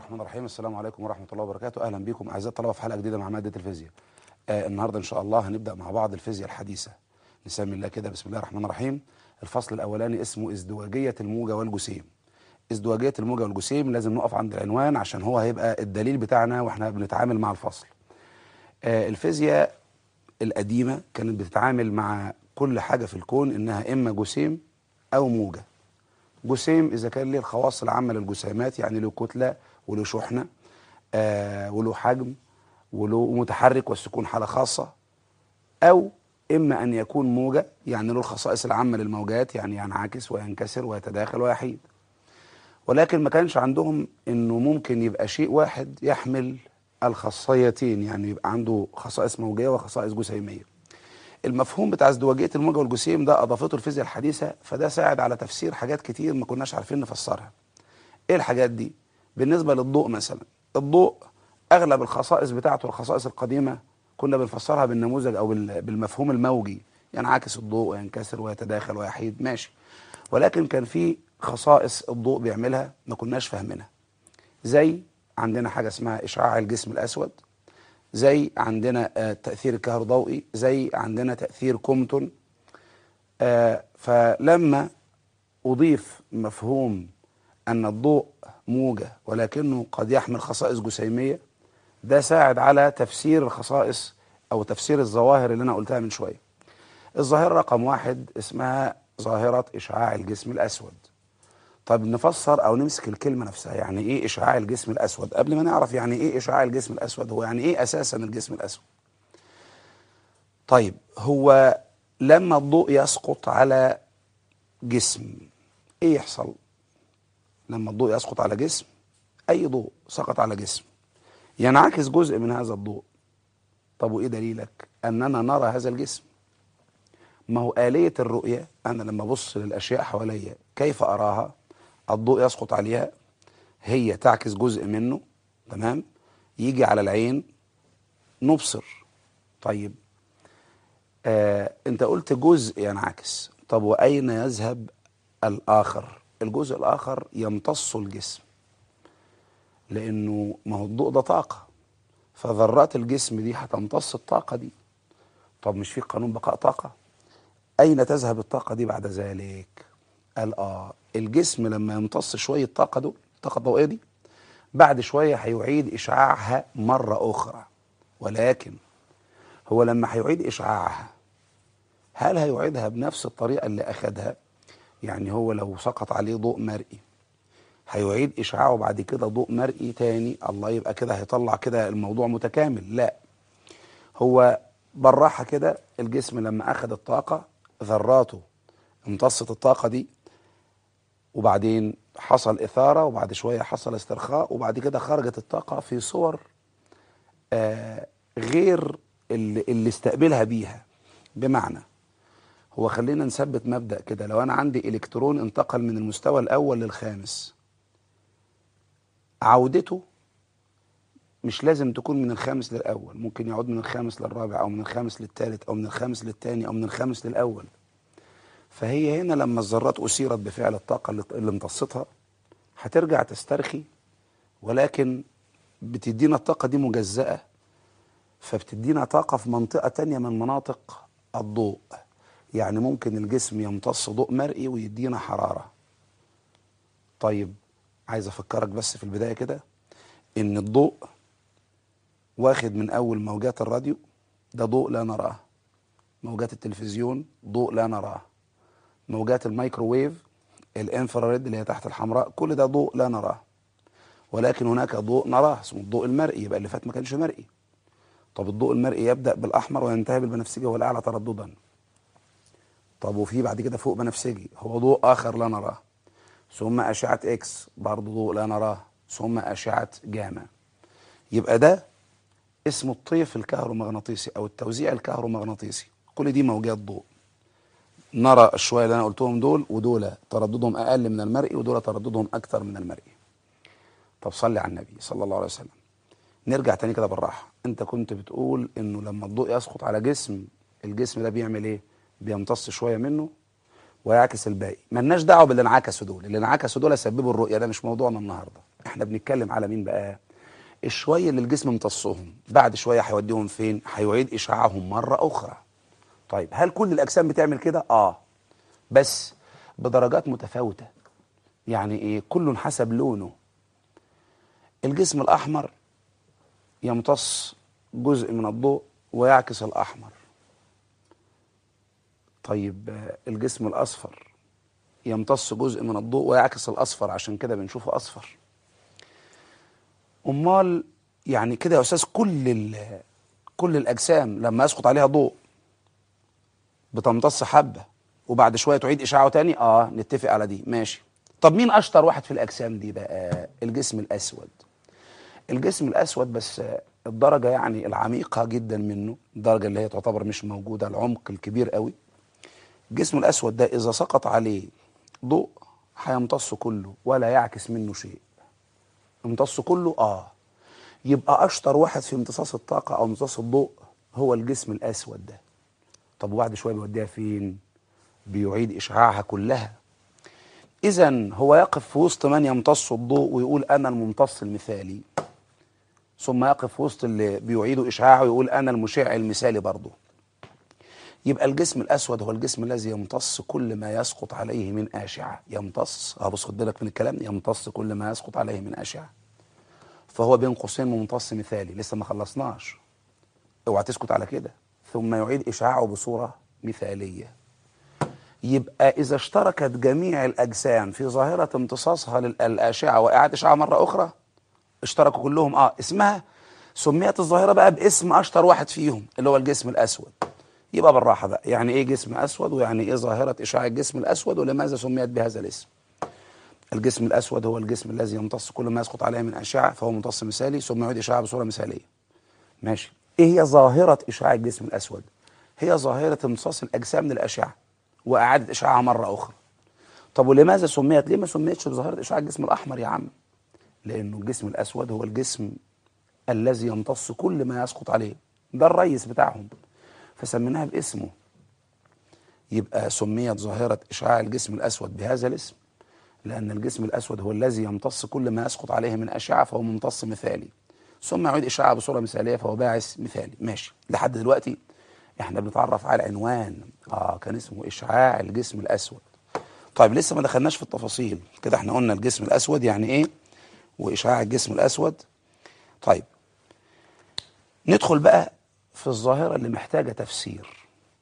الرحمن الرحيم السلام عليكم ورحمة الله وبركاته أهلا بكم أعزائي الطلبة في حلقة جديدة مع مادة الفيزياء آه النهاردة إن شاء الله هنبدأ مع بعض الفيزياء الحديثة نسمي الله كده بسم الله الرحمن الرحيم الفصل الأولاني اسمه ازدواجية الموجة والجسيم ازدواجية الموجة والجسيم لازم نقف عند العنوان عشان هو هيبقى الدليل بتاعنا واحنا بنتعامل مع الفصل آه الفيزياء القديمة كانت بتتعامل مع كل حاجة في الكون إنها إما جسيم أو موجة جسيم إذا كان ليه الخواص العامة للجسيمات يعني له كتلة وله شحنة آه وله حجم وله متحرك والسكون حالة خاصة أو إما أن يكون موجة يعني له الخصائص العامة للموجات يعني ينعكس وينكسر ويتداخل ويحيد ولكن ما كانش عندهم إنه ممكن يبقى شيء واحد يحمل الخاصيتين يعني يبقى عنده خصائص موجية وخصائص جسيمية المفهوم بتاع ازدواجية الموجة والجسيم ده أضافته الفيزياء الحديثة فده ساعد على تفسير حاجات كتير ما كناش عارفين نفسرها إيه الحاجات دي؟ بالنسبة للضوء مثلا الضوء أغلب الخصائص بتاعته الخصائص القديمة كنا بنفسرها بالنموذج أو بالمفهوم الموجي ينعكس يعني الضوء وينكسر ويتداخل ويحيد ماشي ولكن كان في خصائص الضوء بيعملها ما كناش فاهمينها زي عندنا حاجة اسمها إشعاع الجسم الأسود زي عندنا آه تأثير الكهروضوئي زي عندنا تأثير كومتون آه فلما أضيف مفهوم أن الضوء موجة ولكنه قد يحمل خصائص جسيمية ده ساعد على تفسير الخصائص أو تفسير الظواهر اللي أنا قلتها من شوية الظاهرة رقم واحد اسمها ظاهرة إشعاع الجسم الأسود طب نفسر أو نمسك الكلمة نفسها يعني إيه إشعاع الجسم الأسود قبل ما نعرف يعني إيه إشعاع الجسم الأسود هو يعني إيه أساسا الجسم الأسود طيب هو لما الضوء يسقط على جسم إيه يحصل لما الضوء يسقط على جسم أي ضوء سقط على جسم ينعكس جزء من هذا الضوء طب وإيه دليلك أننا نرى هذا الجسم ما هو آلية الرؤية أنا لما أبص للأشياء حواليا كيف أراها الضوء يسقط عليها هي تعكس جزء منه تمام يجي على العين نبصر طيب آه انت قلت جزء ينعكس طب وأين يذهب الآخر الجزء الآخر يمتص الجسم لأنه ما هو الضوء ده طاقة فذرات الجسم دي هتمتص الطاقة دي طب مش في قانون بقاء طاقة أين تذهب الطاقة دي بعد ذلك قال آه الجسم لما يمتص شوية طاقة دول الطاقة الضوئية دي بعد شوية هيعيد إشعاعها مرة أخرى ولكن هو لما هيعيد إشعاعها هل هيعيدها بنفس الطريقة اللي أخدها يعني هو لو سقط عليه ضوء مرئي هيعيد إشعاعه بعد كده ضوء مرئي تاني الله يبقى كده هيطلع كده الموضوع متكامل لا هو بالراحة كده الجسم لما أخذ الطاقة ذراته امتصت الطاقة دي وبعدين حصل إثارة وبعد شوية حصل استرخاء وبعد كده خرجت الطاقة في صور آه غير اللي, اللي استقبلها بيها بمعنى هو خلينا نثبت مبدأ كده لو أنا عندي إلكترون انتقل من المستوى الأول للخامس عودته مش لازم تكون من الخامس للأول ممكن يعود من الخامس للرابع أو من الخامس للثالث أو من الخامس للثاني أو من الخامس للأول فهي هنا لما الذرات أثيرت بفعل الطاقة اللي امتصتها هترجع تسترخي ولكن بتدينا الطاقة دي مجزأة فبتدينا طاقة في منطقة تانية من مناطق الضوء يعني ممكن الجسم يمتص ضوء مرئي ويدينا حرارة طيب عايز أفكرك بس في البداية كده إن الضوء واخد من أول موجات الراديو ده ضوء لا نراه موجات التلفزيون ضوء لا نراه موجات الميكروويف الانفراريد اللي هي تحت الحمراء كل ده ضوء لا نراه ولكن هناك ضوء نراه اسمه الضوء المرئي يبقى اللي فات ما كانش مرئي طب الضوء المرئي يبدا بالاحمر وينتهي بالبنفسجي هو الاعلى ترددا طب وفي بعد كده فوق بنفسجي هو ضوء اخر لا نراه ثم اشعه اكس برضه ضوء لا نراه ثم اشعه جاما يبقى ده اسمه الطيف الكهرومغناطيسي او التوزيع الكهرومغناطيسي كل دي موجات ضوء نرى الشويه اللي انا قلتهم دول ودول ترددهم اقل من المرئي ودول ترددهم اكثر من المرئي طب صلي على النبي صلى الله عليه وسلم نرجع تاني كده بالراحه انت كنت بتقول انه لما الضوء يسقط على جسم الجسم ده بيعمل ايه بيمتص شويه منه ويعكس الباقي ملناش دعوه باللي انعكسوا دول اللي انعكسوا دول سببوا الرؤيه ده مش موضوعنا النهارده احنا بنتكلم على مين بقى الشويه اللي الجسم امتصهم بعد شويه هيوديهم فين هيعيد اشعاعهم مره اخرى طيب هل كل الاجسام بتعمل كده اه بس بدرجات متفاوته يعني ايه كل حسب لونه الجسم الاحمر يمتص جزء من الضوء ويعكس الاحمر طيب آه، الجسم الاصفر يمتص جزء من الضوء ويعكس الاصفر عشان كده بنشوفه اصفر امال يعني كده يا استاذ كل ال- كل الاجسام لما يسقط عليها ضوء بتمتص حبه وبعد شويه تعيد اشعاعه تاني اه نتفق على دي ماشي طب مين اشطر واحد في الاجسام دي بقى الجسم الاسود الجسم الاسود بس آه، الدرجه يعني العميقه جدا منه الدرجه اللي هي تعتبر مش موجوده العمق الكبير قوي الجسم الاسود ده اذا سقط عليه ضوء هيمتص كله ولا يعكس منه شيء امتص كله اه يبقى اشطر واحد في امتصاص الطاقه او امتصاص الضوء هو الجسم الاسود ده طب وبعد شويه بيوديها فين بيعيد اشعاعها كلها اذا هو يقف في وسط من يمتص الضوء ويقول انا الممتص المثالي ثم يقف في وسط اللي بيعيدوا اشعاعه ويقول انا المشع المثالي برضه يبقى الجسم الاسود هو الجسم الذي يمتص كل ما يسقط عليه من اشعه يمتص اه بص خد بالك من الكلام يمتص كل ما يسقط عليه من اشعه فهو بين قوسين ممتص مثالي لسه ما خلصناش اوعى تسكت على كده ثم يعيد اشعاعه بصوره مثاليه يبقى اذا اشتركت جميع الاجسام في ظاهره امتصاصها للاشعه واعاده اشعاعها مره اخرى اشتركوا كلهم اه اسمها سميت الظاهره بقى باسم اشطر واحد فيهم اللي هو الجسم الاسود يبقى بالراحه بقى يعني ايه جسم اسود ويعني ايه ظاهره اشعاع الجسم الاسود ولماذا سميت بهذا الاسم الجسم الاسود هو الجسم الذي يمتص كل ما يسقط عليه من اشعه فهو ممتص مثالي ثم يعيد اشعاع بصوره مثاليه ماشي ايه هي ظاهره اشعاع الجسم الاسود هي ظاهره امتصاص الاجسام من الاشعه واعاده اشعاعها مره اخرى طب ولماذا سميت ليه ما سميتش بظاهره اشعاع الجسم الاحمر يا عم لانه الجسم الاسود هو الجسم الذي يمتص كل ما يسقط عليه ده الرئيس بتاعهم فسميناها باسمه يبقى سميت ظاهرة إشعاع الجسم الأسود بهذا الاسم لأن الجسم الأسود هو الذي يمتص كل ما يسقط عليه من أشعة فهو ممتص مثالي ثم يعيد إشعاع بصورة مثالية فهو باعث مثالي ماشي لحد دلوقتي احنا بنتعرف على عنوان اه كان اسمه إشعاع الجسم الأسود طيب لسه ما دخلناش في التفاصيل كده احنا قلنا الجسم الأسود يعني ايه وإشعاع الجسم الأسود طيب ندخل بقى في الظاهرة اللي محتاجة تفسير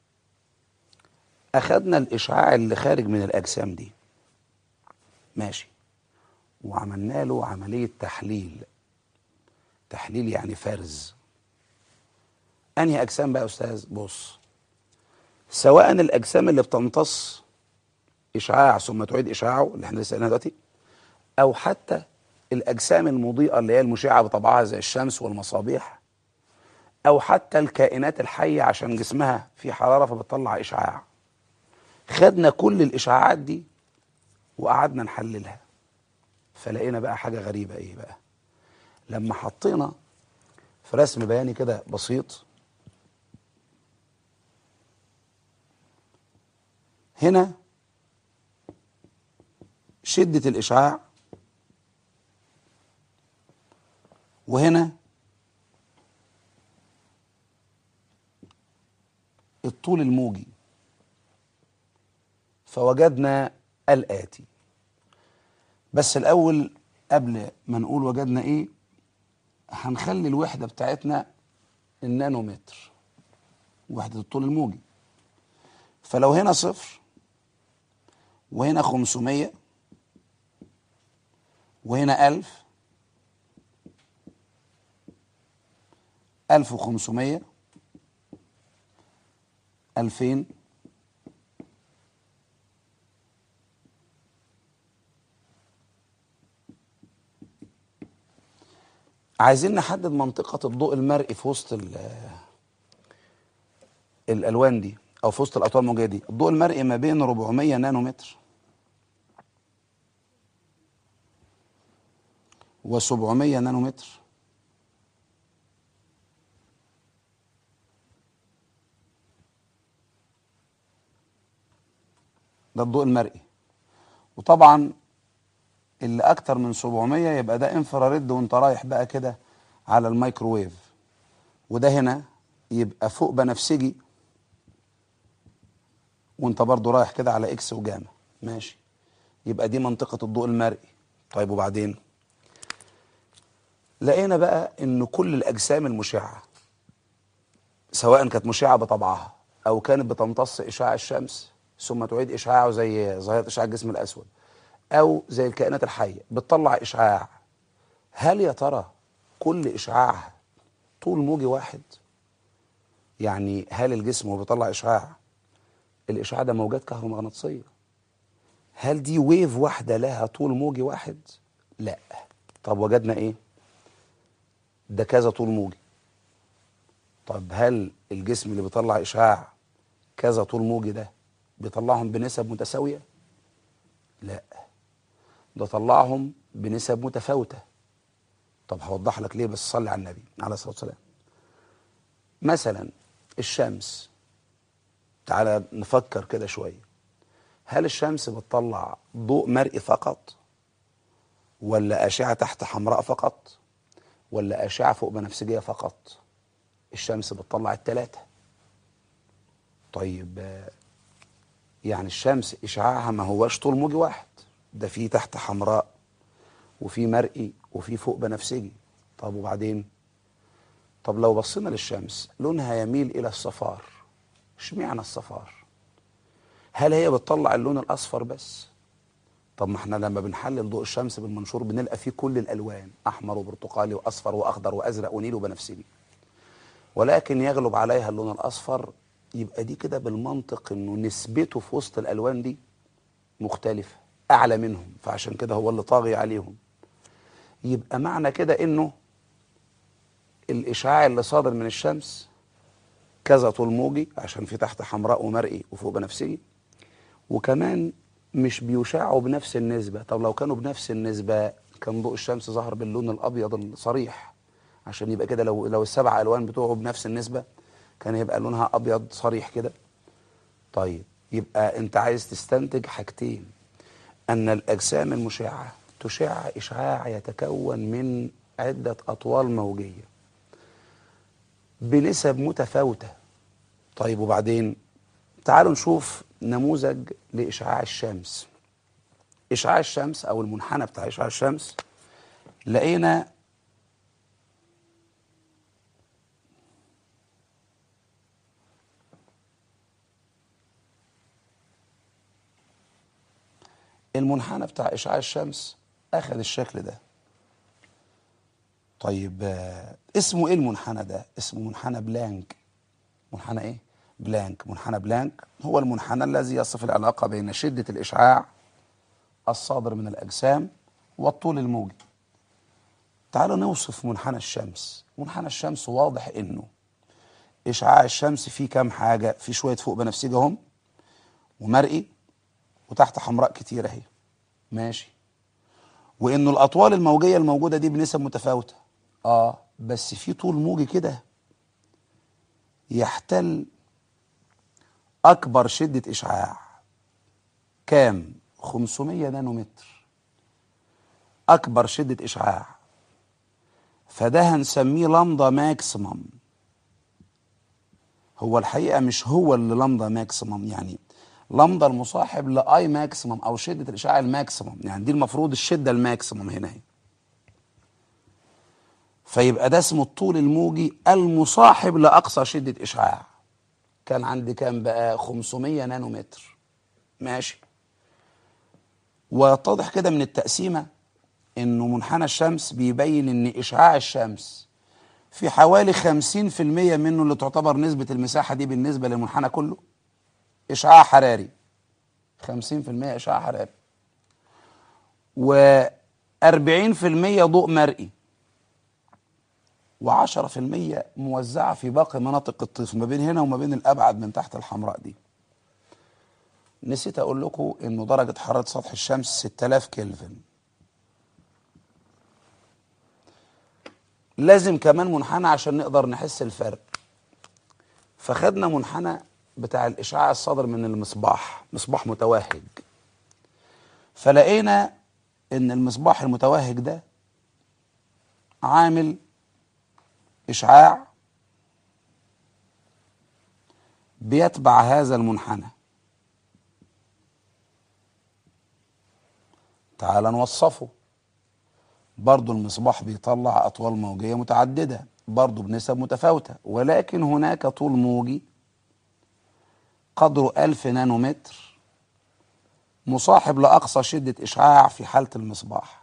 أخدنا الإشعاع اللي خارج من الأجسام دي ماشي وعملنا له عملية تحليل تحليل يعني فرز أنهي أجسام بقى يا أستاذ بص سواء الأجسام اللي بتمتص إشعاع ثم تعيد إشعاعه اللي احنا لسه قلناها دلوقتي أو حتى الأجسام المضيئة اللي هي المشعة بطبعها زي الشمس والمصابيح او حتى الكائنات الحيه عشان جسمها في حراره فبتطلع اشعاع خدنا كل الاشعاعات دي وقعدنا نحللها فلقينا بقى حاجه غريبه ايه بقى لما حطينا في رسم بياني كده بسيط هنا شده الاشعاع وهنا الطول الموجي فوجدنا الآتي بس الأول قبل ما نقول وجدنا إيه هنخلي الوحدة بتاعتنا النانومتر وحدة الطول الموجي فلو هنا صفر وهنا خمسمية وهنا ألف ألف وخمسمية ألفين عايزين نحدد منطقة الضوء المرئي في وسط ال- الألوان دي أو في وسط الأطوال الموجية دي الضوء المرئي ما بين 400 نانومتر و700 نانومتر ده الضوء المرئي وطبعا اللي اكتر من 700 يبقى ده انفراريد وانت رايح بقى كده على الميكروويف وده هنا يبقى فوق بنفسجي وانت برضو رايح كده على اكس وجاما ماشي يبقى دي منطقة الضوء المرئي طيب وبعدين لقينا بقى ان كل الاجسام المشعة سواء كانت مشعة بطبعها او كانت بتمتص اشعاع الشمس ثم تعيد اشعاعه زي ظاهرة اشعاع الجسم الاسود او زي الكائنات الحية بتطلع اشعاع هل يا ترى كل اشعاعها طول موجي واحد يعني هل الجسم وهو بيطلع اشعاع الاشعاع ده موجات كهرومغناطيسيه هل دي ويف واحده لها طول موجي واحد لا طب وجدنا ايه ده كذا طول موجي طب هل الجسم اللي بيطلع اشعاع كذا طول موجي ده بيطلعهم بنسب متساويه لا ده طلعهم بنسب متفاوته طب هوضح لك ليه بس صلي على النبي عليه الصلاه والسلام مثلا الشمس تعالى نفكر كده شويه هل الشمس بتطلع ضوء مرئي فقط ولا أشعة تحت حمراء فقط ولا أشعة فوق بنفسجية فقط الشمس بتطلع التلاتة طيب آه، يعني الشمس إشعاعها ما هواش طول موجي واحد ده في تحت حمراء وفي مرئي وفي فوق بنفسجي طب وبعدين طب لو بصينا للشمس لونها يميل إلى الصفار اشمعنى الصفار هل هي بتطلع اللون الاصفر بس طب ما احنا لما بنحلل ضوء الشمس بالمنشور بنلقى فيه كل الالوان احمر وبرتقالي واصفر واخضر وازرق ونيل وبنفسجي ولكن يغلب عليها اللون الاصفر يبقى دي كده بالمنطق انه نسبته في وسط الالوان دي مختلفه اعلى منهم فعشان كده هو اللي طاغي عليهم يبقى معنى كده انه الاشعاع اللي صادر من الشمس كذا طول موجي عشان في تحت حمراء ومرئي وفوق بنفسجي وكمان مش بيشعوا بنفس النسبة طب لو كانوا بنفس النسبة كان ضوء الشمس ظهر باللون الأبيض الصريح عشان يبقى كده لو لو السبع ألوان بتوعه بنفس النسبة كان يبقى لونها أبيض صريح كده طيب يبقى أنت عايز تستنتج حاجتين أن الأجسام المشعة تشع إشعاع يتكون من عدة أطوال موجية بنسب متفاوتة طيب وبعدين تعالوا نشوف نموذج لإشعاع الشمس إشعاع الشمس أو المنحنى بتاع إشعاع الشمس لقينا المنحنى بتاع إشعاع الشمس أخذ الشكل ده طيب آه، اسمه ايه المنحنى ده اسمه منحنى بلانك منحنى ايه بلانك منحنى بلانك هو المنحنى الذي يصف العلاقة بين شدة الإشعاع الصادر من الأجسام والطول الموجي تعالوا نوصف منحنى الشمس منحنى الشمس واضح انه اشعاع الشمس فيه كام حاجة في شوية فوق بنفسجي اهم ومرئي وتحت حمراء كتير اهي ماشي وانه الاطوال الموجيه الموجوده دي بنسب متفاوته اه بس في طول موجي كده يحتل اكبر شده اشعاع كام 500 نانومتر اكبر شده اشعاع فده هنسميه لمضه ماكسيمم هو الحقيقه مش هو اللي لمضه ماكسيمم يعني لمضه المصاحب لاي ماكسيمم او شده الاشعاع الماكسيمم يعني دي المفروض الشده الماكسيمم هنا اهي فيبقى ده اسمه الطول الموجي المصاحب لاقصى شده اشعاع كان عندي كام بقى 500 نانومتر ماشي ويتضح كده من التقسيمه انه منحنى الشمس بيبين ان اشعاع الشمس في حوالي 50% منه اللي تعتبر نسبه المساحه دي بالنسبه للمنحنى كله اشعاع حراري 50% اشعاع حراري و 40% ضوء مرئي و10% موزعه في باقي مناطق الطيف ما بين هنا وما بين الابعد من تحت الحمراء دي نسيت اقول لكم انه درجه حراره سطح الشمس 6000 كلفن لازم كمان منحنى عشان نقدر نحس الفرق فخدنا منحنى بتاع الاشعاع الصادر من المصباح مصباح متوهج فلقينا ان المصباح المتوهج ده عامل اشعاع بيتبع هذا المنحنى تعال نوصفه برضو المصباح بيطلع أطوال موجية متعددة برضو بنسب متفاوتة ولكن هناك طول موجي قدره ألف نانومتر مصاحب لأقصى شدة إشعاع في حالة المصباح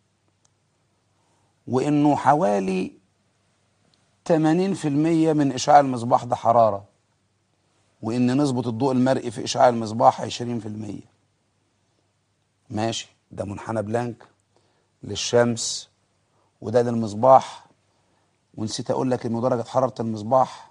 وإنه حوالي 80% من إشعاع المصباح ده حرارة وإن نسبة الضوء المرئي في إشعاع المصباح 20% ماشي ده منحنى بلانك للشمس وده للمصباح ونسيت اقول لك انه درجه حراره المصباح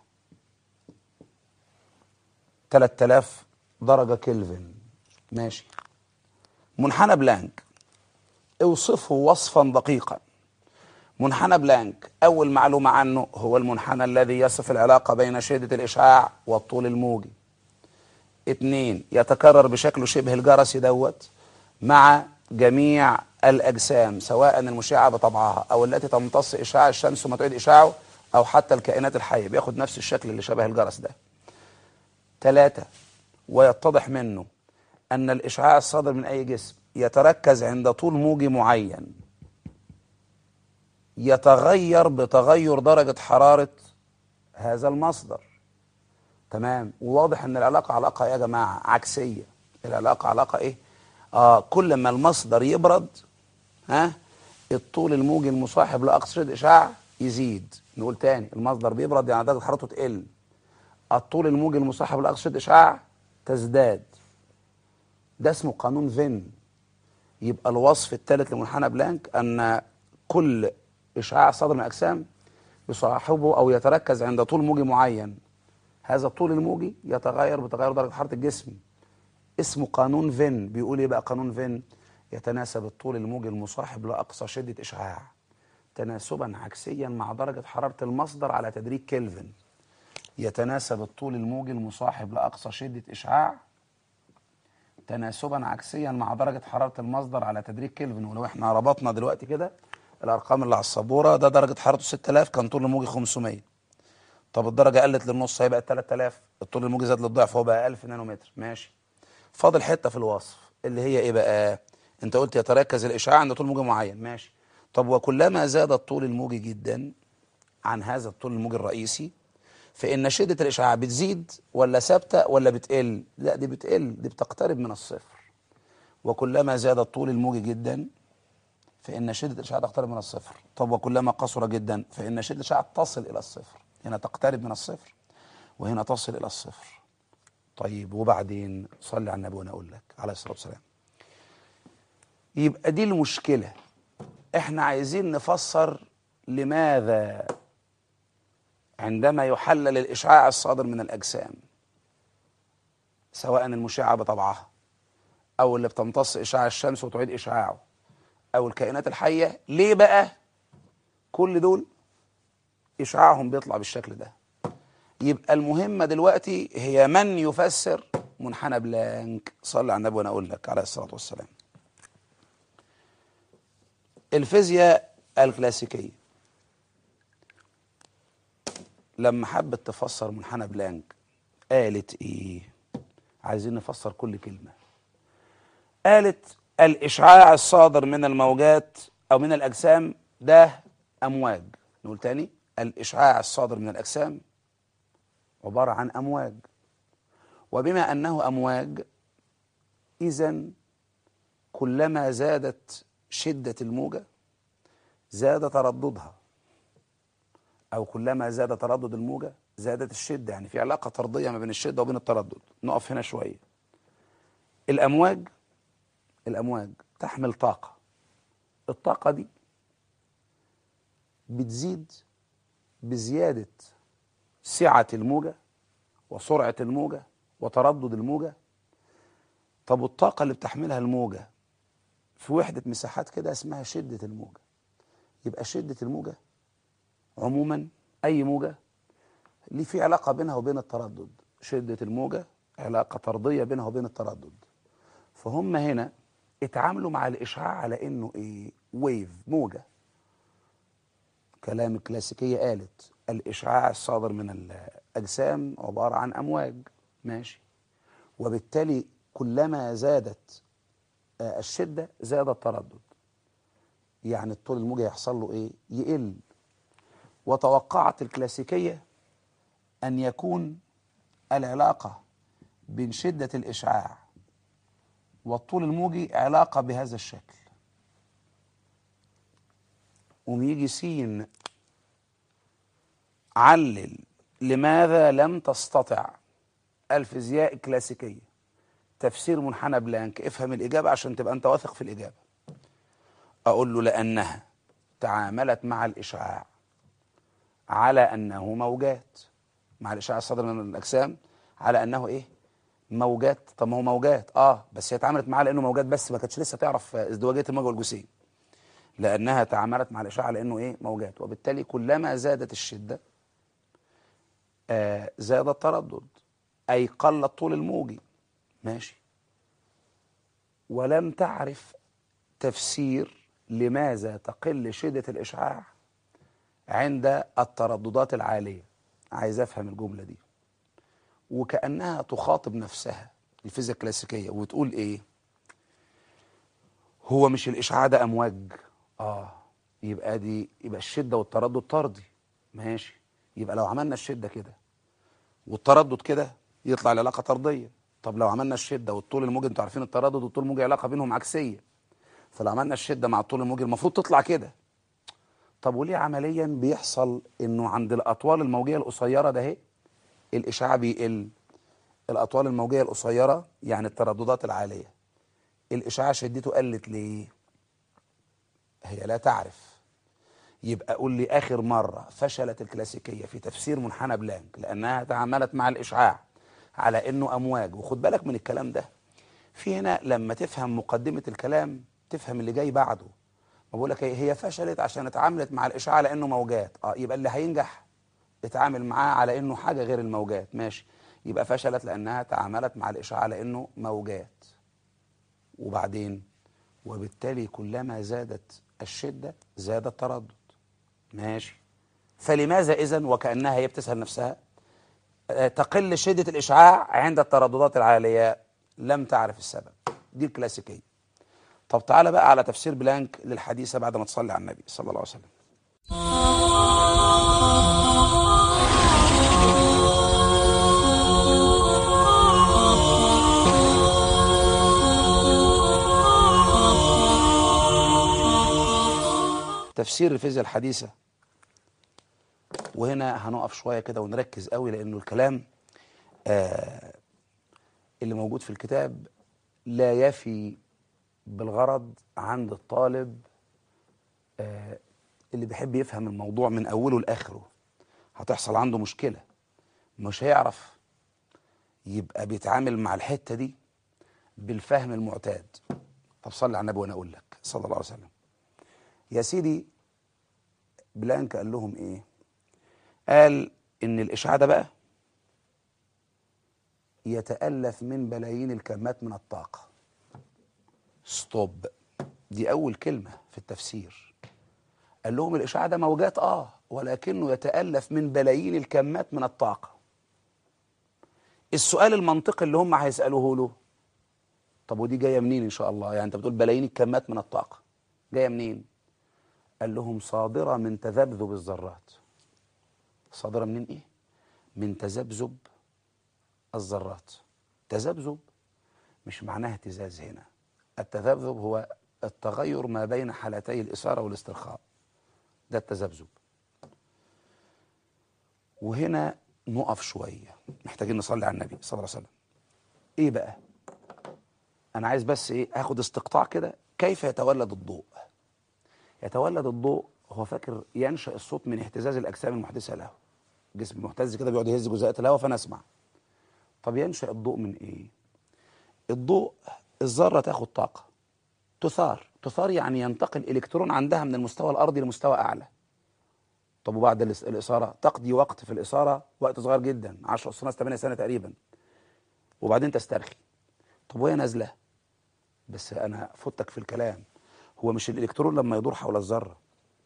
3000 درجه كلفن ماشي منحنى بلانك اوصفه وصفا دقيقا منحنى بلانك اول معلومه عنه هو المنحنى الذي يصف العلاقه بين شده الاشعاع والطول الموجي اتنين يتكرر بشكله شبه الجرسي دوت مع جميع الأجسام سواء المشعة بطبعها أو التي تمتص إشعاع الشمس ثم تعيد إشعاعه أو حتى الكائنات الحية بياخد نفس الشكل اللي شبه الجرس ده ثلاثة ويتضح منه أن الإشعاع الصادر من أي جسم يتركز عند طول موجي معين يتغير بتغير درجة حرارة هذا المصدر تمام وواضح ان العلاقة علاقة يا جماعة عكسية العلاقة علاقة ايه آه كل ما المصدر يبرد ها الطول الموجي المصاحب لاقصى شده اشعاع يزيد نقول تاني المصدر بيبرد يعني درجه حرارته تقل الطول الموجي المصاحب لاقصى شده اشعاع تزداد ده اسمه قانون فين يبقى الوصف الثالث لمنحنى بلانك ان كل اشعاع صادر من الاجسام يصاحبه او يتركز عند طول موجي معين هذا الطول الموجي يتغير بتغير درجه حراره الجسم اسمه قانون فين بيقول ايه بقى قانون فين يتناسب الطول الموجي المصاحب لاقصى شده اشعاع تناسبا عكسيا مع درجه حراره المصدر على تدريج كلفن يتناسب الطول الموجي المصاحب لاقصى شده اشعاع تناسبا عكسيا مع درجه حراره المصدر على تدريج كلفن ولو احنا ربطنا دلوقتي كده الارقام اللي على السبوره ده درجه حرارته 6000 كان طول الموجي 500 طب الدرجه قلت للنص هيبقى 3000 الطول الموجي زاد للضعف هو بقى 1000 نانومتر ماشي فاضل حته في الوصف اللي هي ايه بقى انت قلت يتركز الاشعاع عند طول موجي معين ماشي طب وكلما زاد الطول الموجي جدا عن هذا الطول الموجي الرئيسي فان شده الاشعاع بتزيد ولا ثابته ولا بتقل لا دي بتقل دي بتقترب من الصفر وكلما زاد الطول الموجي جدا فان شده الاشعاع تقترب من الصفر طب وكلما قصر جدا فان شده الاشعاع تصل الى الصفر هنا تقترب من الصفر وهنا تصل الى الصفر طيب وبعدين صلي على النبي وانا اقول لك عليه الصلاه والسلام يبقى دي المشكله احنا عايزين نفسر لماذا عندما يحلل الاشعاع الصادر من الاجسام سواء المشعه بطبعها او اللي بتمتص اشعاع الشمس وتعيد اشعاعه او الكائنات الحيه ليه بقى كل دول اشعاعهم بيطلع بالشكل ده يبقى المهمه دلوقتي هي من يفسر منحنى بلانك صلي على النبي وانا اقول لك عليه الصلاه والسلام الفيزياء الكلاسيكيه لما حبت تفسر منحنى بلانك قالت ايه عايزين نفسر كل كلمه قالت الاشعاع الصادر من الموجات او من الاجسام ده امواج نقول تاني الاشعاع الصادر من الاجسام عباره عن امواج وبما انه امواج اذا كلما زادت شده الموجه زاد ترددها او كلما زاد تردد الموجه زادت الشده يعني في علاقه طرديه ما بين الشده وبين التردد نقف هنا شويه الامواج الامواج تحمل طاقه الطاقه دي بتزيد بزياده سعه الموجه وسرعه الموجه وتردد الموجه طب والطاقه اللي بتحملها الموجه في وحده مساحات كده اسمها شده الموجه يبقى شده الموجه عموما اي موجه ليه في علاقه بينها وبين التردد شده الموجه علاقه طرديه بينها وبين التردد فهم هنا اتعاملوا مع الاشعاع على انه ايه ويف موجه كلام الكلاسيكيه قالت الاشعاع الصادر من الاجسام عباره عن امواج ماشي وبالتالي كلما زادت آه، الشده زاد التردد يعني الطول الموجي هيحصل له ايه يقل وتوقعت الكلاسيكيه ان يكون العلاقه بين شده الاشعاع والطول الموجي علاقه بهذا الشكل ويجي سين علل لماذا لم تستطع الفيزياء الكلاسيكيه تفسير منحنى بلانك افهم الاجابه عشان تبقى انت واثق في الاجابه اقول له لانها تعاملت مع الاشعاع على انه موجات مع الاشعاع الصادر من الاجسام على انه ايه موجات طب ما هو موجات اه بس هي اتعاملت معاه لانه موجات بس ما كانتش لسه تعرف ازدواجيه الموجه والجسيم لانها تعاملت مع الاشعاع على انه ايه موجات وبالتالي كلما زادت الشده آه زاد التردد اي قل الطول الموجي ماشي ولم تعرف تفسير لماذا تقل شده الاشعاع عند الترددات العاليه عايز افهم الجمله دي وكانها تخاطب نفسها الفيزياء الكلاسيكيه وتقول ايه هو مش الاشعاع ده امواج اه يبقى دي يبقى الشده والتردد طردي ماشي يبقى لو عملنا الشده كده والتردد كده يطلع العلاقه طرديه طب لو عملنا الشده والطول الموجي انتوا عارفين التردد والطول الموجي علاقه بينهم عكسيه فلو عملنا الشده مع الطول الموجي المفروض تطلع كده طب وليه عمليا بيحصل انه عند الاطوال الموجيه القصيره ده اهي الاشعاع بيقل الاطوال الموجيه القصيره يعني الترددات العاليه الاشعاع شدته قلت ليه هي لا تعرف يبقى قول لي اخر مره فشلت الكلاسيكيه في تفسير منحنى بلانك لانها تعاملت مع الاشعاع على انه امواج وخد بالك من الكلام ده في هنا لما تفهم مقدمه الكلام تفهم اللي جاي بعده بقول لك هي فشلت عشان اتعاملت مع الاشعاع على انه موجات اه يبقى اللي هينجح اتعامل معاه على انه حاجه غير الموجات ماشي يبقى فشلت لانها تعاملت مع الاشعاع على انه موجات وبعدين وبالتالي كلما زادت الشده زاد التردد ماشي فلماذا اذا وكانها هي بتسال نفسها آه، تقل شده الاشعاع عند الترددات العاليه لم تعرف السبب دي الكلاسيكيه طب تعالى بقى على تفسير بلانك للحديثة بعد ما تصلي على النبي صلى الله عليه وسلم تفسير الفيزياء الحديثة وهنا هنقف شوية كده ونركز قوي لأنه الكلام آه اللي موجود في الكتاب لا يفي بالغرض عند الطالب آه اللي بيحب يفهم الموضوع من أوله لآخره هتحصل عنده مشكلة مش هيعرف يبقى بيتعامل مع الحتة دي بالفهم المعتاد طب صلي على النبي وأنا أقول لك صلى الله عليه وسلم يا سيدي بلانك قال لهم إيه قال إن الإشعاع ده بقى يتألف من بلايين الكمات من الطاقة ستوب دي أول كلمة في التفسير قال لهم الإشعاع ده موجات آه ولكنه يتألف من بلايين الكمات من الطاقة السؤال المنطقي اللي هم هيسألوه له طب ودي جاية منين إن شاء الله يعني أنت بتقول بلايين الكمات من الطاقة جاية منين قال لهم صادرة من تذبذب الذرات صادرة من إيه من تذبذب الذرات تذبذب مش معناها اهتزاز هنا التذبذب هو التغير ما بين حالتي الإثارة والاسترخاء ده التذبذب وهنا نقف شوية محتاجين نصلي على النبي صلى الله عليه وسلم ايه بقى انا عايز بس ايه هاخد استقطاع كده كيف يتولد الضوء يتولد الضوء هو فاكر ينشأ الصوت من اهتزاز الأجسام المحدثة له جسم مهتز كده بيقعد يهز جزيئات الهواء فانا اسمع طب ينشأ الضوء من ايه الضوء الذرة تاخد طاقة تثار تثار يعني ينتقل إلكترون عندها من المستوى الأرضي لمستوى أعلى طب وبعد الإثارة تقضي وقت في الإثارة وقت صغير جدا 10 سنة 8 سنة تقريبا وبعدين تسترخي طب وهي نازلة بس انا فوتك في الكلام هو مش الالكترون لما يدور حول الذره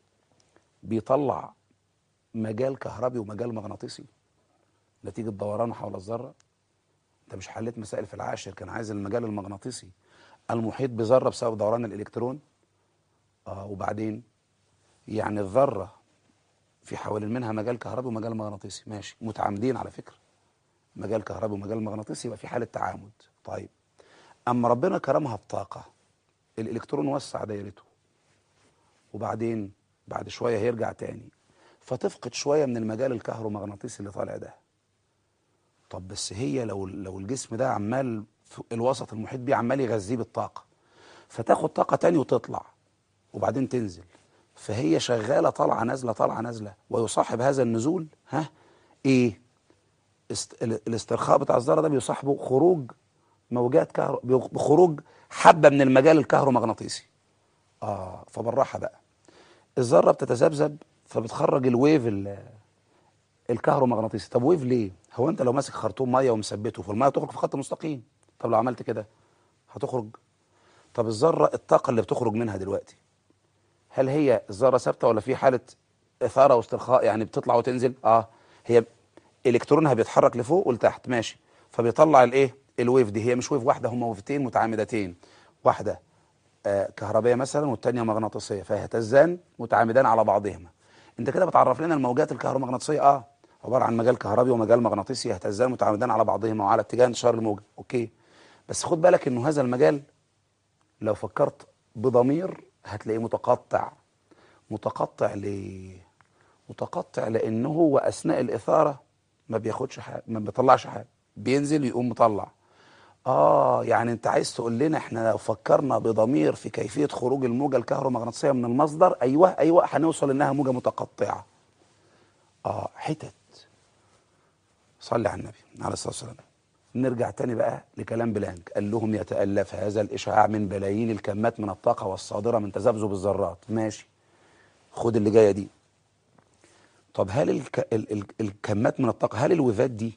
بيطلع مجال كهربي ومجال مغناطيسي نتيجه دورانه حول الذره انت مش حليت مسائل في العاشر كان عايز المجال المغناطيسي المحيط بذره بسبب دوران الالكترون اه وبعدين يعني الذره في حوالين منها مجال كهربي ومجال مغناطيسي ماشي متعامدين على فكره مجال كهربي ومجال مغناطيسي يبقى في حاله تعامد طيب اما ربنا كرمها بطاقه الالكترون وسع دايرته وبعدين بعد شويه هيرجع تاني فتفقد شويه من المجال الكهرومغناطيسي اللي طالع ده طب بس هي لو لو الجسم ده عمال في الوسط المحيط بيه عمال يغذيه بالطاقه فتاخد طاقه تاني وتطلع وبعدين تنزل فهي شغاله طالعه نازله طالعه نازله ويصاحب هذا النزول ها ايه است... ال- الاسترخاء بتاع الذره ده بيصاحبه خروج موجات كهرو بخروج حبه من المجال الكهرومغناطيسي اه فبالراحه بقى الذره بتتذبذب فبتخرج الويف ال- الكهرومغناطيسي طب ويف ليه هو انت لو ماسك خرطوم ميه ومثبته فالميه تخرج في خط مستقيم طب لو عملت كده هتخرج طب الذره الطاقه اللي بتخرج منها دلوقتي هل هي الذره ثابته ولا في حاله اثاره واسترخاء يعني بتطلع وتنزل اه هي الكترونها بيتحرك لفوق ولتحت ماشي فبيطلع الايه الويف دي هي مش ويف واحده هما ويفتين متعامدتين واحده آه كهربيه مثلا والثانيه مغناطيسيه فيهتزان متعامدان على بعضهما انت كده بتعرف لنا الموجات الكهرومغناطيسيه اه عباره عن مجال كهربي ومجال مغناطيسي يهتزان متعامدان على بعضهما وعلى اتجاه انتشار الموجه اوكي بس خد بالك انه هذا المجال لو فكرت بضمير هتلاقيه متقطع متقطع ليه متقطع لانه هو اثناء الاثاره ما بياخدش حاجه ما بيطلعش حاجه بينزل يقوم مطلع اه يعني انت عايز تقول لنا احنا لو فكرنا بضمير في كيفيه خروج الموجه الكهرومغناطيسيه من المصدر ايوه ايوه هنوصل انها موجه متقطعه اه حتت صلي على النبي عليه الصلاه والسلام نرجع تاني بقى لكلام بلانك قال لهم يتألف هذا الإشعاع من بلايين الكمات من الطاقة والصادرة من تذبذب الذرات ماشي خد اللي جاية دي طب هل الك... ال... ال... الكمات من الطاقة هل الويفات دي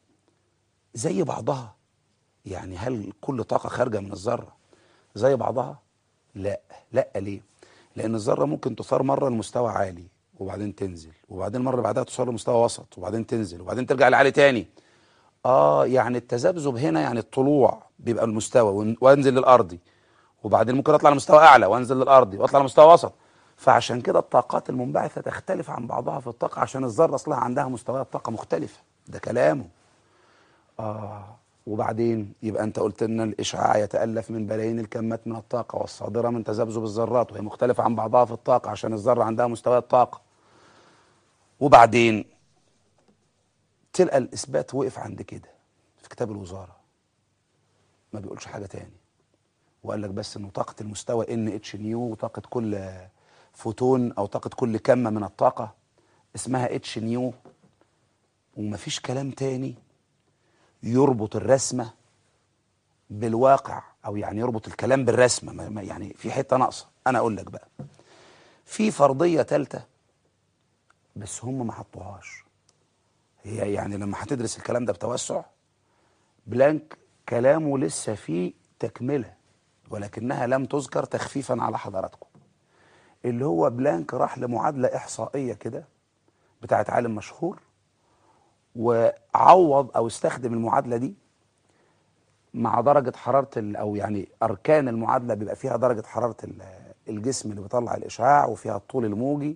زي بعضها يعني هل كل طاقة خارجة من الذرة زي بعضها لا لا ليه لأن الذرة ممكن تثار مرة لمستوى عالي وبعدين تنزل وبعدين مرة بعدها توصل لمستوى وسط وبعدين تنزل وبعدين ترجع لعالي تاني اه يعني التذبذب هنا يعني الطلوع بيبقى المستوى ون- وانزل للارضي وبعدين ممكن اطلع لمستوى اعلى وانزل للارضي واطلع لمستوى وسط فعشان كده الطاقات المنبعثه تختلف عن بعضها في الطاقه عشان الذره اصلها عندها مستويات طاقه مختلفه ده كلامه اه وبعدين يبقى انت قلت لنا الاشعاع يتالف من بلايين الكمات من الطاقه والصادره من تذبذب الذرات وهي مختلفه عن بعضها في الطاقه عشان الذره عندها مستويات طاقه وبعدين تلقى الاثبات وقف عند كده في كتاب الوزاره ما بيقولش حاجه تاني وقال لك بس انه طاقه المستوى ان اتش نيو وطاقه كل فوتون او طاقه كل كمه من الطاقه اسمها اتش نيو ومفيش كلام تاني يربط الرسمه بالواقع او يعني يربط الكلام بالرسمه ما- ما- يعني في حته ناقصه انا اقول لك بقى في فرضيه ثالثه بس هم ما حطوهاش هي يعني لما هتدرس الكلام ده بتوسع بلانك كلامه لسه فيه تكملة ولكنها لم تذكر تخفيفا على حضراتكم اللي هو بلانك راح لمعادلة إحصائية كده بتاعت عالم مشهور وعوض أو استخدم المعادلة دي مع درجة حرارة ال- أو يعني أركان المعادلة بيبقى فيها درجة حرارة ال- الجسم اللي بيطلع الإشعاع وفيها الطول الموجي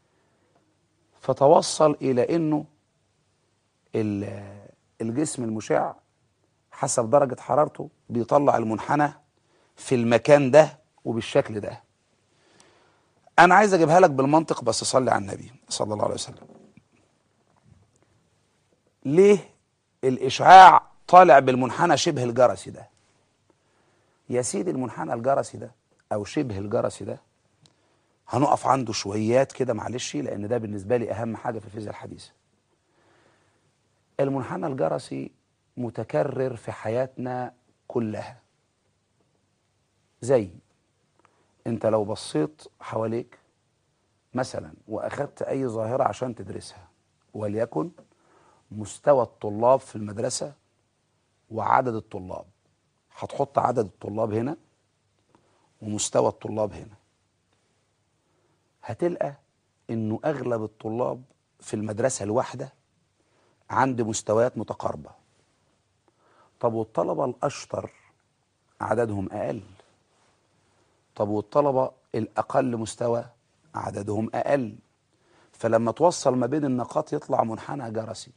فتوصل إلى إنه ال- الجسم المشع حسب درجة حرارته بيطلع المنحنى في المكان ده وبالشكل ده أنا عايز أجيبها لك بالمنطق بس صلي على النبي صلى الله عليه وسلم ليه الإشعاع طالع بالمنحنى شبه الجرسي ده يا سيدي المنحنى الجرسي ده أو شبه الجرسي ده هنقف عنده شويات كده معلش لأن ده بالنسبة لي أهم حاجة في الفيزياء الحديثة المنحنى الجرسي متكرر في حياتنا كلها زي انت لو بصيت حواليك مثلا واخدت اي ظاهره عشان تدرسها وليكن مستوى الطلاب في المدرسه وعدد الطلاب هتحط عدد الطلاب هنا ومستوى الطلاب هنا هتلقى انه اغلب الطلاب في المدرسة الواحدة عند مستويات متقاربة طب والطلبة الأشطر عددهم أقل طب والطلبة الأقل مستوى عددهم أقل فلما توصل ما بين النقاط يطلع منحنى جرسي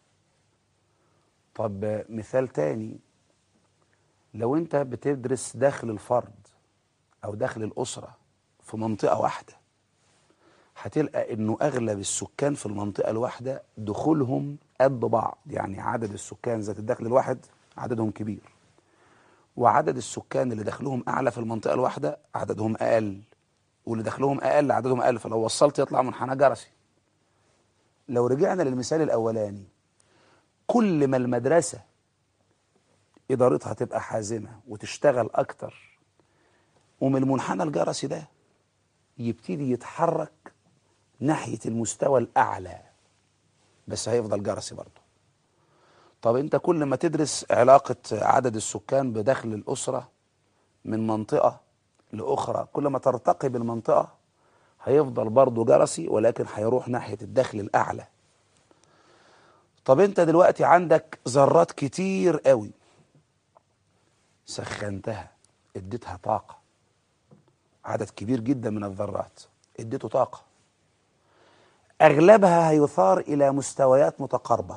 طب مثال تاني لو انت بتدرس داخل الفرد او داخل الاسره في منطقه واحده هتلقى انه اغلب السكان في المنطقه الواحده دخولهم قد بعض يعني عدد السكان ذات الدخل الواحد عددهم كبير وعدد السكان اللي دخلهم اعلى في المنطقه الواحده عددهم اقل واللي دخلهم اقل عددهم اقل فلو وصلت يطلع منحنى جرسي لو رجعنا للمثال الاولاني كل ما المدرسه ادارتها تبقى حازمه وتشتغل اكتر ومن المنحنى الجرسي ده يبتدي يتحرك ناحيه المستوى الاعلى بس هيفضل جرسي برضه طب انت كل ما تدرس علاقه عدد السكان بدخل الاسره من منطقه لاخرى كل ما ترتقي بالمنطقه هيفضل برضه جرسي ولكن هيروح ناحيه الدخل الاعلى طب انت دلوقتي عندك ذرات كتير قوي سخنتها اديتها طاقة عدد كبير جدا من الذرات اديته طاقة اغلبها هيثار الى مستويات متقاربة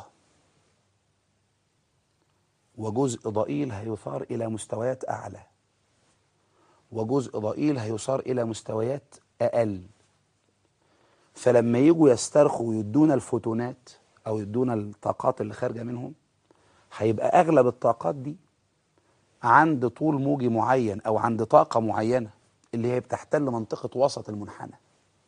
وجزء ضئيل هيثار الى مستويات اعلى وجزء ضئيل هيثار الى مستويات اقل فلما يجوا يسترخوا ويدونا الفوتونات او يدونا الطاقات اللي خارجه منهم هيبقى اغلب الطاقات دي عند طول موجي معين او عند طاقه معينه اللي هي بتحتل منطقه وسط المنحنى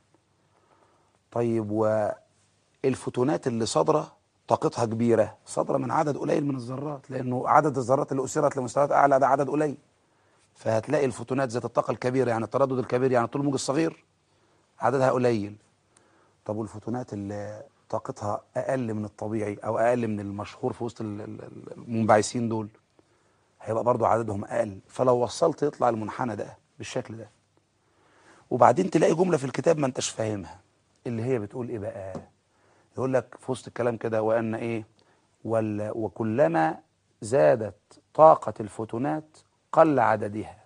طيب والفوتونات اللي صادره طاقتها كبيره صادره من عدد قليل من الذرات لانه عدد الذرات اللي اثرت لمستويات اعلى ده عدد قليل فهتلاقي الفوتونات ذات الطاقه الكبيره يعني التردد الكبير يعني طول الموج الصغير عددها قليل طب والفوتونات اللي طاقتها اقل من الطبيعي او اقل من المشهور في وسط المنبعثين دول هيبقى برضو عددهم اقل فلو وصلت يطلع المنحنى ده بالشكل ده وبعدين تلاقي جمله في الكتاب ما انتش فاهمها اللي هي بتقول ايه بقى يقول لك في وسط الكلام كده وان ايه وال وكلما زادت طاقه الفوتونات قل عددها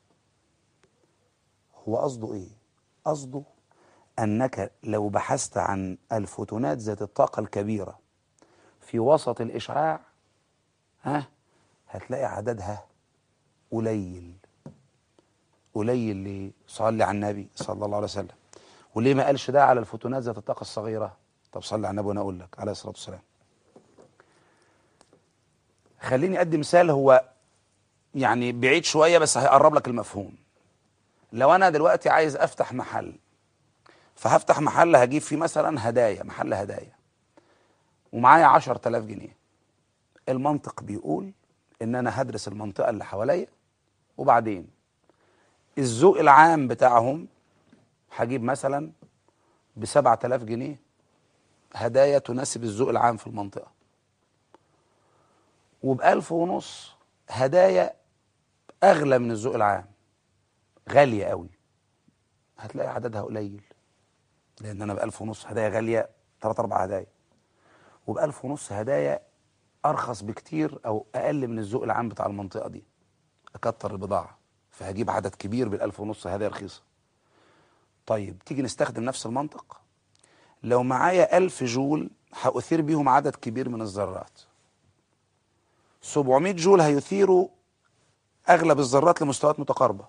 هو قصده ايه قصده انك لو بحثت عن الفوتونات ذات الطاقه الكبيره في وسط الاشعاع ها هتلاقي عددها قليل قليل ليه صلي على النبي صلى الله عليه وسلم وليه ما قالش ده على الفوتونات ذات الطاقه الصغيره طب صلي على النبي وانا اقول لك عليه الصلاه والسلام خليني ادي مثال هو يعني بعيد شويه بس هيقرب لك المفهوم لو انا دلوقتي عايز افتح محل فهفتح محل هجيب فيه مثلا هدايا محل هدايا ومعايا 10000 جنيه المنطق بيقول ان انا هدرس المنطقه اللي حواليا وبعدين الذوق العام بتاعهم هجيب مثلا ب 7000 جنيه هدايا تناسب الذوق العام في المنطقه وب 1000 ونص هدايا اغلى من الذوق العام غاليه قوي هتلاقي عددها قليل لان انا ب 1000 ونص هدايا غاليه ثلاث اربع هدايا وب 1000 ونص هدايا ارخص بكتير او اقل من الذوق العام بتاع المنطقه دي اكتر البضاعه فهجيب عدد كبير بالالف ونص هدايا رخيصه طيب تيجي نستخدم نفس المنطق لو معايا ألف جول هأثير بيهم عدد كبير من الذرات 700 جول هيثيروا أغلب الذرات لمستويات متقاربة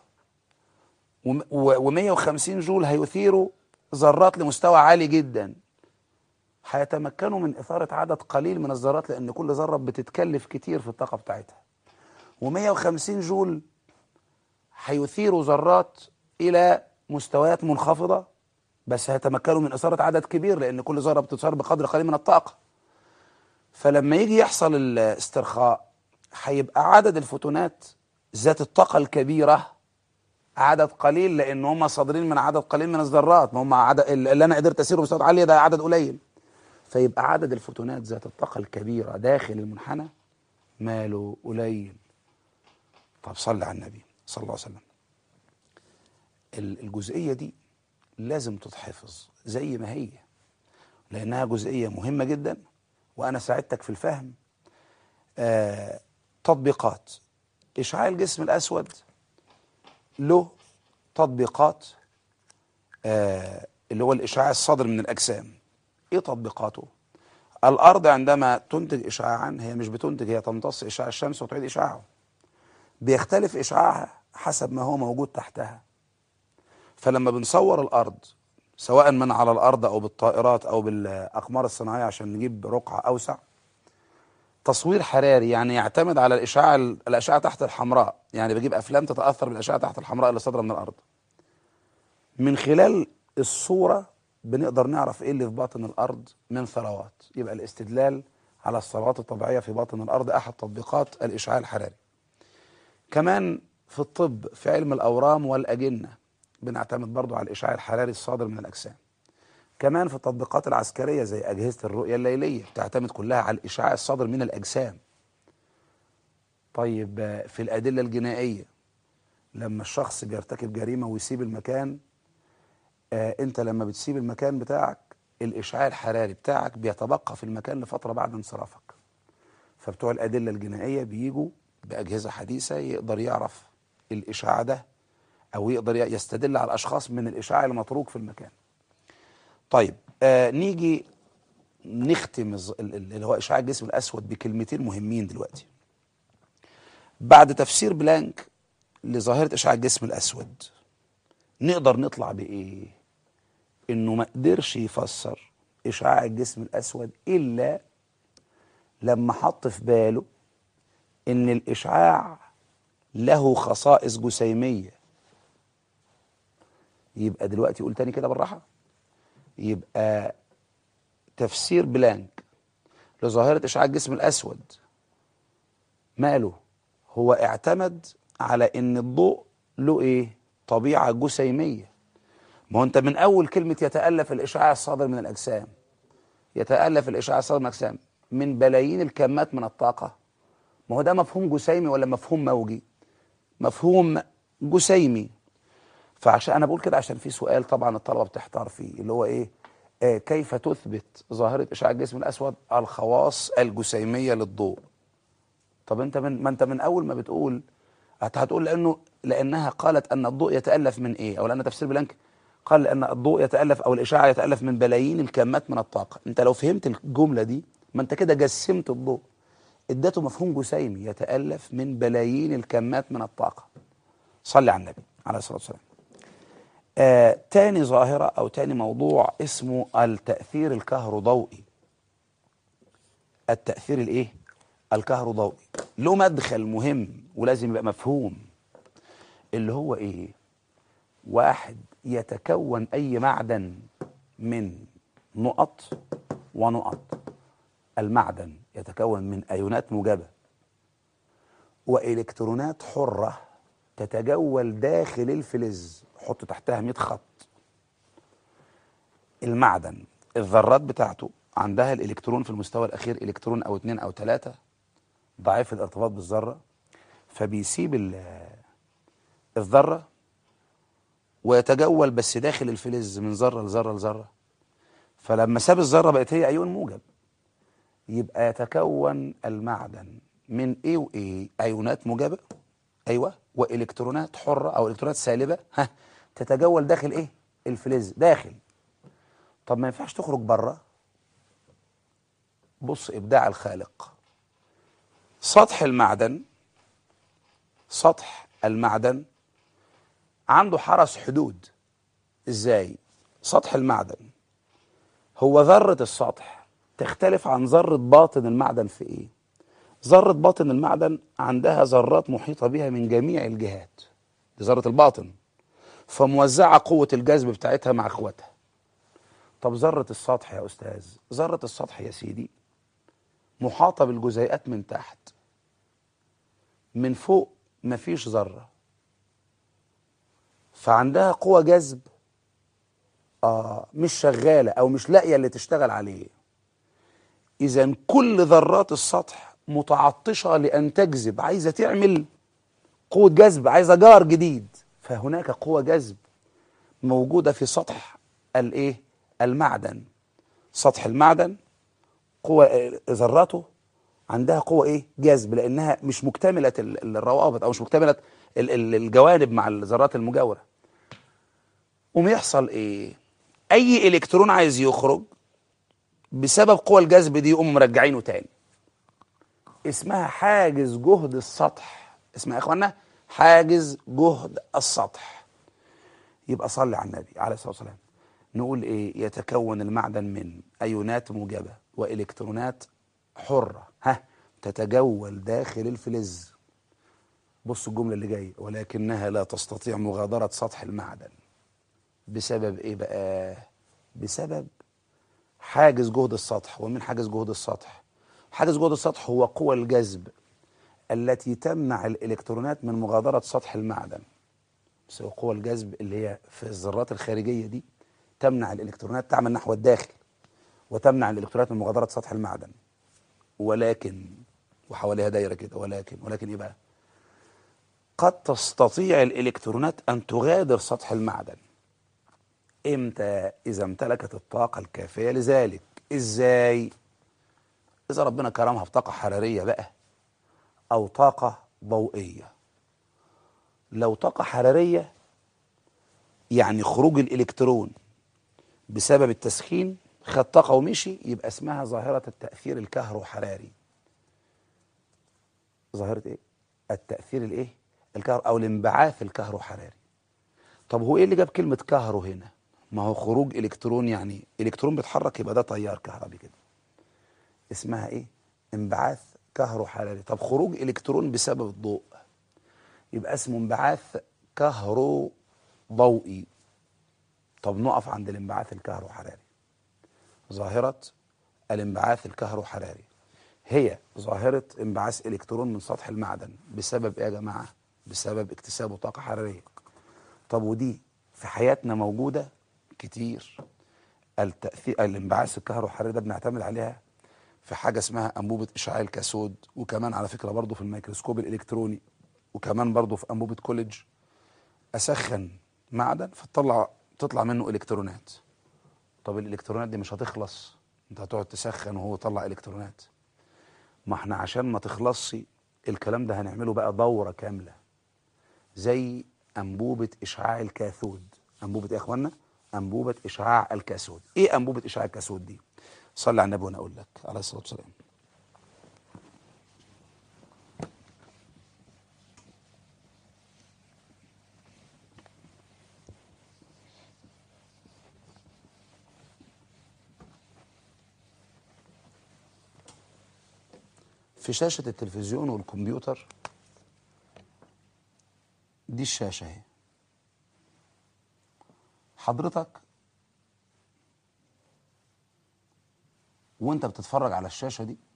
و150 جول هيثيروا ذرات لمستوى عالي جدا هيتمكنوا من إثارة عدد قليل من الذرات لأن كل ذرة بتتكلف كتير في الطاقة بتاعتها و150 جول هيثيروا ذرات إلى مستويات منخفضة بس هيتمكنوا من إثارة عدد كبير لأن كل ذرة بتثار بقدر قليل من الطاقة فلما يجي يحصل الاسترخاء هيبقى عدد الفوتونات ذات الطاقة الكبيرة عدد قليل لأن هم صادرين من عدد قليل من الذرات ما هم عدد اللي أنا قدرت أسيره بسرعة عالية ده عدد قليل فيبقى عدد الفوتونات ذات الطاقة الكبيرة داخل المنحنى ماله قليل طب صلي على النبي صلى الله عليه وسلم ال- الجزئية دي لازم تتحفظ زي ما هي لأنها جزئية مهمة جدا وأنا ساعدتك في الفهم آه تطبيقات إشعاع الجسم الأسود له تطبيقات آه اللي هو الإشعاع الصادر من الأجسام إيه تطبيقاته؟ الأرض عندما تنتج إشعاعا هي مش بتنتج هي تمتص إشعاع الشمس وتعيد إشعاعه بيختلف إشعاعها حسب ما هو موجود تحتها فلما بنصور الأرض سواء من على الأرض أو بالطائرات أو بالأقمار الصناعية عشان نجيب رقعة أوسع تصوير حراري يعني يعتمد على الإشعاع الأشعة تحت الحمراء يعني بجيب أفلام تتأثر بالأشعة تحت الحمراء اللي صادرة من الأرض من خلال الصورة بنقدر نعرف إيه اللي في باطن الأرض من ثروات يبقى الاستدلال على الثروات الطبيعية في باطن الأرض أحد تطبيقات الإشعاع الحراري كمان في الطب في علم الأورام والأجنة بنعتمد برضو على الإشعاع الحراري الصادر من الأجسام كمان في التطبيقات العسكرية زي أجهزة الرؤية الليلية بتعتمد كلها على الإشعاع الصادر من الأجسام طيب آه، في الأدلة الجنائية لما الشخص بيرتكب جريمة ويسيب المكان آه أنت لما بتسيب المكان بتاعك الإشعاع الحراري بتاعك بيتبقى في المكان لفترة بعد انصرافك فبتوع الأدلة الجنائية بيجوا بأجهزة حديثة يقدر يعرف الإشعاع ده أو يقدر يستدل على الأشخاص من الإشعاع المتروك في المكان طيب آه نيجي نختم الز- ال- ال- اللي هو إشعاع الجسم الأسود بكلمتين مهمين دلوقتي بعد تفسير بلانك لظاهرة إشعاع الجسم الأسود نقدر نطلع بإيه؟ إنه ما قدرش يفسر إشعاع الجسم الأسود إلا لما حط في باله إن الإشعاع له خصائص جسيمية يبقى دلوقتي قول تاني كده بالراحة يبقى تفسير بلانك لظاهرة إشعاع الجسم الأسود ماله هو اعتمد على ان الضوء له ايه طبيعة جسيمية ما هو انت من اول كلمة يتألف الاشعاع الصادر من الاجسام يتألف الاشعاع الصادر من الاجسام من بلايين الكمات من الطاقة ما هو ده مفهوم جسيمي ولا مفهوم موجي مفهوم جسيمي فعشان انا بقول كده عشان في سؤال طبعا الطلبة بتحتار فيه اللي هو ايه آه كيف تثبت ظاهرة اشعاع الجسم الاسود الخواص الجسيمية للضوء طب انت من ما انت من اول ما بتقول هت- هتقول لانه لانها قالت ان الضوء يتالف من ايه او لان تفسير بلانك قال لان الضوء يتالف او الاشعاع يتالف من بلايين الكمات من الطاقه انت لو فهمت الجمله دي ما انت كده جسمت الضوء اديته مفهوم جسيمي يتالف من بلايين الكمات من الطاقه صلي على النبي عليه الصلاه والسلام آه تاني ظاهره او تاني موضوع اسمه التاثير الكهروضوئي التأثير الايه الكهروضوئي له مدخل مهم ولازم يبقى مفهوم اللي هو ايه واحد يتكون اي معدن من نقط ونقط المعدن يتكون من ايونات موجبة والكترونات حرة تتجول داخل الفلز حط تحتها 100 خط المعدن الذرات بتاعته عندها الالكترون في المستوى الاخير الكترون او اتنين او تلاتة ضعيف الارتباط بالذره فبيسيب ال- الذره ويتجول بس داخل الفلز من ذره لذره لذره فلما ساب الذره بقت هي ايون موجب يبقى يتكون المعدن من ايه وايه ايونات موجبه ايوه والكترونات حره او الكترونات سالبه ها تتجول داخل ايه الفلز داخل طب ما ينفعش تخرج بره بص ابداع الخالق سطح المعدن سطح المعدن عنده حرس حدود ازاي سطح المعدن هو ذرة السطح تختلف عن ذرة باطن المعدن في ايه ذرة باطن المعدن عندها ذرات محيطة بها من جميع الجهات دي ذرة الباطن فموزعة قوة الجذب بتاعتها مع اخواتها طب ذرة السطح يا أستاذ ذرة السطح يا سيدي محاطة بالجزيئات من تحت من فوق مفيش ذرة فعندها قوة جذب آه مش شغالة أو مش لاقية اللي تشتغل عليه إذا كل ذرات السطح متعطشة لأن تجذب عايزة تعمل قوة جذب عايزة جار جديد فهناك قوة جذب موجودة في سطح الايه المعدن سطح المعدن قوة آه، ذراته عندها قوة ايه جذب لانها مش مكتملة ال- الروابط او مش مكتملة ال- ال- الجوانب مع الذرات المجاورة قوم يحصل ايه اي الكترون عايز يخرج بسبب قوى الجذب دي يقوموا مرجعينه تاني اسمها حاجز جهد السطح اسمها يا اخوانا حاجز جهد السطح يبقى صلي على النبي عليه الصلاه والسلام نقول ايه يتكون المعدن من ايونات موجبه والكترونات حره ها تتجول داخل الفلز بص الجمله اللي جايه ولكنها لا تستطيع مغادره سطح المعدن بسبب ايه بقى بسبب حاجز جهد السطح ومن حاجز جهد السطح حاجز جهد السطح هو قوى الجذب التي تمنع الالكترونات من مغادره سطح المعدن بس هو قوى الجذب اللي هي في الذرات الخارجيه دي تمنع الالكترونات تعمل نحو الداخل وتمنع الالكترونات من مغادره سطح المعدن ولكن وحواليها دايره كده ولكن ولكن ايه بقى قد تستطيع الالكترونات ان تغادر سطح المعدن امتى اذا امتلكت الطاقه الكافيه لذلك ازاي اذا ربنا كرمها بطاقه حراريه بقى او طاقه ضوئيه لو طاقه حراريه يعني خروج الالكترون بسبب التسخين خد طاقه ومشي يبقى اسمها ظاهره التاثير الكهروحراري ظاهره ايه التاثير الايه الكهرو او الانبعاث الكهروحراري طب هو ايه اللي جاب كلمه كهرو هنا ما هو خروج الكترون يعني الكترون بيتحرك يبقى ده تيار كهربي كده اسمها ايه انبعاث كهروحراري طب خروج الكترون بسبب الضوء يبقى اسمه انبعاث كهرو ضوئي طب نقف عند الانبعاث الكهروحراري ظاهرة الانبعاث الكهروحراري هي ظاهرة انبعاث الكترون من سطح المعدن بسبب ايه يا جماعة بسبب اكتسابه طاقة حرارية طب ودي في حياتنا موجودة كتير التأثير الانبعاث الكهروحراري ده بنعتمد عليها في حاجة اسمها أنبوبة إشعاع الكاثود وكمان على فكرة برضه في الميكروسكوب الإلكتروني وكمان برضه في أنبوبة كوليدج أسخن معدن فتطلع تطلع منه إلكترونات طب الإلكترونات دي مش هتخلص أنت هتقعد تسخن وهو يطلع إلكترونات ما احنا عشان ما تخلصش الكلام ده هنعمله بقى دورة كاملة زي أنبوبة إشعاع الكاثود أنبوبة إيه يا إخوانا؟ أنبوبة إشعاع الكاثود إيه أنبوبة إشعاع الكاثود دي؟ صلي على النبي وأنا أقول لك عليه الصلاة والسلام في شاشة التلفزيون والكمبيوتر دي الشاشة اهي حضرتك وانت بتتفرج على الشاشة دي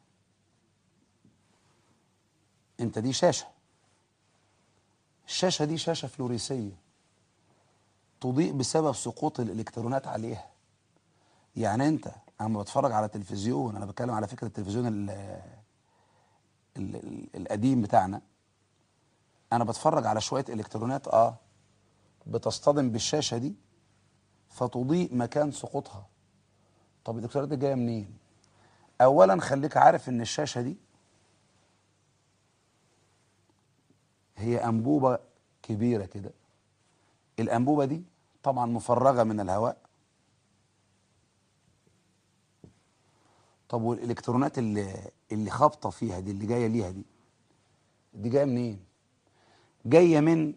انت دي شاشة الشاشة دي شاشة فلوريسية تضيء بسبب سقوط الالكترونات عليها يعني انت اما بتفرج على تلفزيون انا بتكلم على فكرة التلفزيون ال ال ال القديم بتاعنا انا بتفرج على شويه الكترونات اه بتصطدم بالشاشه دي فتضيء مكان سقوطها طب الالكترونات دي جايه منين اولا خليك عارف ان الشاشه دي هي انبوبه كبيره كده الانبوبه دي طبعا مفرغه من الهواء طب والالكترونات اللي اللي خابطه فيها دي اللي جايه ليها دي دي جايه منين جايه من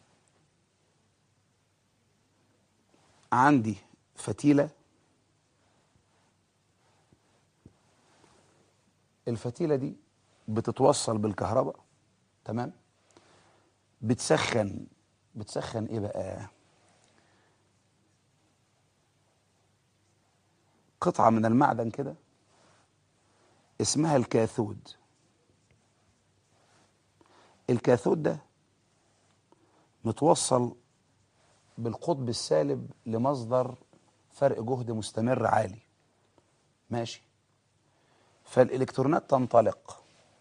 عندي فتيله الفتيله دي بتتوصل بالكهرباء تمام بتسخن بتسخن ايه بقى قطعه من المعدن كده اسمها الكاثود الكاثود ده متوصل بالقطب السالب لمصدر فرق جهد مستمر عالي ماشي فالالكترونات تنطلق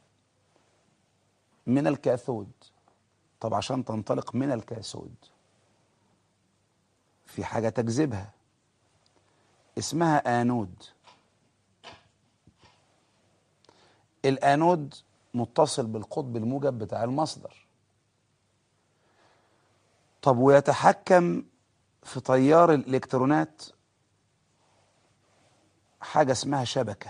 من الكاثود طب عشان تنطلق من الكاثود في حاجة تجذبها اسمها آنود الآنود متصل بالقطب الموجب بتاع المصدر طب ويتحكم في تيار الإلكترونات حاجة اسمها شبكة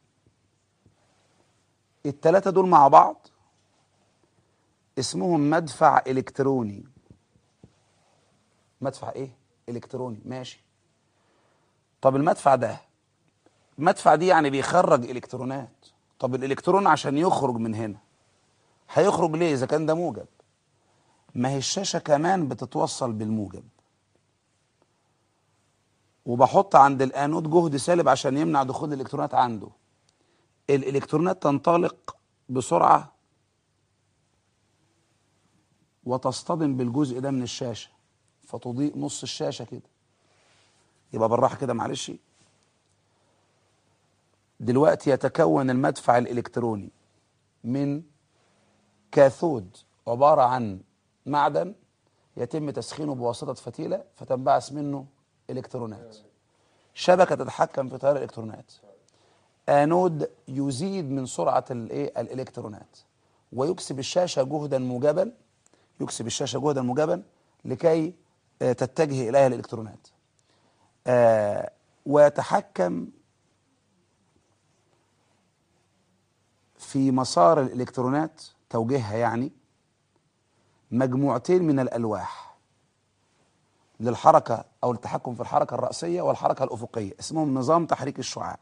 التلاتة دول مع بعض اسمهم مدفع إلكتروني مدفع إيه؟ إلكتروني ماشي طب المدفع ده المدفع دي يعني بيخرج إلكترونات طب الإلكترون عشان يخرج من هنا هيخرج ليه إذا كان ده موجب ما هي الشاشة كمان بتتوصل بالموجب وبحط عند الانود جهد سالب عشان يمنع دخول الالكترونات عنده الالكترونات تنطلق بسرعه وتصطدم بالجزء ده من الشاشه فتضيء نص الشاشه كده يبقى بالراحه كده معلش دلوقتي يتكون المدفع الالكتروني من كاثود عباره عن معدن يتم تسخينه بواسطه فتيله فتنبعث منه الكترونات شبكه تتحكم في تيار الالكترونات انود يزيد من سرعه الايه الالكترونات ويكسب الشاشه جهدا موجبا يكسب الشاشه جهدا موجبا لكي آه، تتجه اليها الالكترونات آه، ويتحكم في مسار الالكترونات توجيهها يعني مجموعتين من الالواح للحركة أو التحكم في الحركة الرأسية والحركة الأفقية اسمهم نظام تحريك الشعاع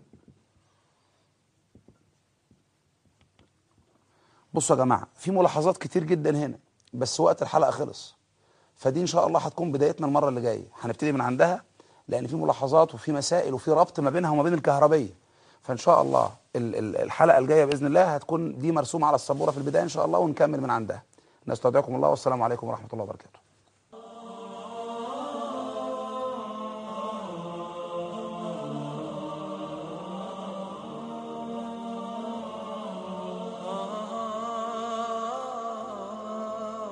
بصوا يا جماعة في ملاحظات كتير جدا هنا بس وقت الحلقة خلص فدي إن شاء الله هتكون بدايتنا المرة اللي جاية هنبتدي من عندها لأن في ملاحظات وفي مسائل وفي ربط ما بينها وما بين الكهربية فإن شاء الله ال- ال- الحلقة الجاية بإذن الله هتكون دي مرسومة على السبورة في البداية إن شاء الله ونكمل من عندها نستودعكم الله والسلام عليكم ورحمة الله وبركاته